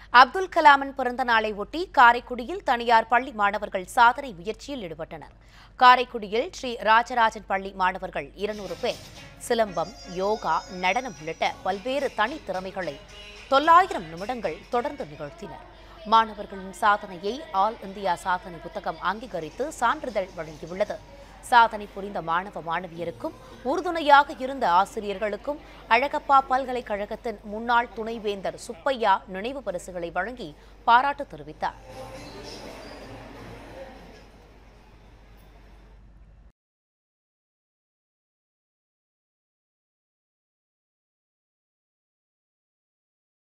அப்துல் கலாமின் பிறந்த நாளை ஒட்டி காரைக்குடியில் தனியார் பள்ளி மாணவர்கள் சாதனை முயற்சியில் ஈடுபட்டனர் காரைக்குடியில் ஸ்ரீ ராஜராஜன் பள்ளி மாணவர்கள் இருநூறு பேர் சிலம்பம் யோகா நடனம் உள்ளிட்ட பல்வேறு தனித்திறமைகளை தொள்ளாயிரம் நிமிடங்கள் தொடர்ந்து நிகழ்த்தினர் மாணவர்களின் சாதனையை ஆல் இந்தியா சாதனை புத்தகம் அங்கீகரித்து சான்றிதழ் வழங்கியுள்ளது சாதனை புரிந்த மாணவ மாணவியருக்கும் உறுதுணையாக இருந்த ஆசிரியர்களுக்கும் அழகப்பா பல்கலைக்கழகத்தின் முன்னாள் துணைவேந்தர் சுப்பையா நினைவு பரிசுகளை வழங்கி பாராட்டு தெரிவித்தார்